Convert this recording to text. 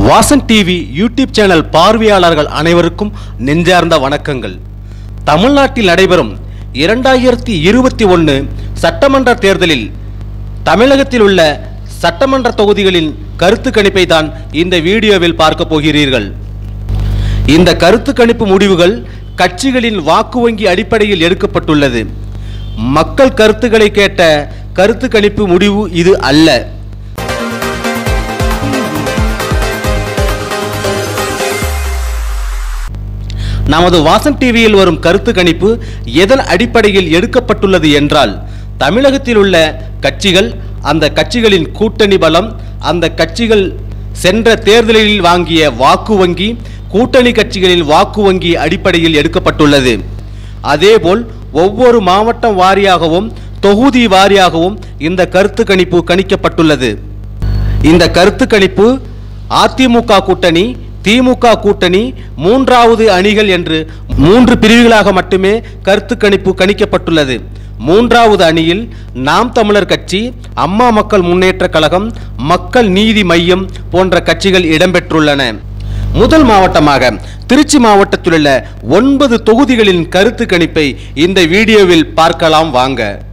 Vasan TV YouTube channel பார்வையாளர்கள் அனைவருக்கும் நெஞ்சார்ந்த வணக்கங்கள் தமிழ்நாட்டில் நடைபெறும் இரண்டாயிரத்தி இருபத்தி ஒன்று சட்டமன்ற தேர்தலில் தமிழகத்தில் உள்ள சட்டமன்ற தொகுதிகளின் கருத்து கணிப்பை தான் இந்த வீடியோவில் பார்க்க போகிறீர்கள் இந்த கருத்து கணிப்பு முடிவுகள் கட்சிகளின் வாக்கு வங்கி அடிப்படையில் எடுக்கப்பட்டுள்ளது மக்கள் கருத்துக்களை கேட்ட கருத்து கணிப்பு முடிவு இது அல்ல நமது வாசன் டிவியில் வரும் கருத்து கணிப்பு எதன் அடிப்படையில் எடுக்கப்பட்டுள்ளது என்றால் தமிழகத்தில் உள்ள கட்சிகள் அந்த கட்சிகளின் கூட்டணி பலம் அந்த கட்சிகள் சென்ற தேர்தலில் வாங்கிய வாக்கு வங்கி கூட்டணி கட்சிகளின் வாக்கு வங்கி அடிப்படையில் எடுக்கப்பட்டுள்ளது அதேபோல் ஒவ்வொரு மாவட்டம் வாரியாகவும் தொகுதி வாரியாகவும் இந்த கருத்து கணிப்பு கணிக்கப்பட்டுள்ளது இந்த கருத்து கணிப்பு அதிமுக கூட்டணி திமுக கூட்டணி மூன்றாவது அணிகள் என்று மூன்று பிரிவுகளாக மட்டுமே கருத்து கணிப்பு கணிக்கப்பட்டுள்ளது மூன்றாவது அணியில் நாம் தமிழர் கட்சி அம்மா மக்கள் முன்னேற்ற கழகம் மக்கள் நீதி மையம் போன்ற கட்சிகள் இடம்பெற்றுள்ளன முதல் மாவட்டமாக திருச்சி மாவட்டத்தில் உள்ள ஒன்பது தொகுதிகளின் கருத்து கணிப்பை இந்த வீடியோவில் பார்க்கலாம் வாங்க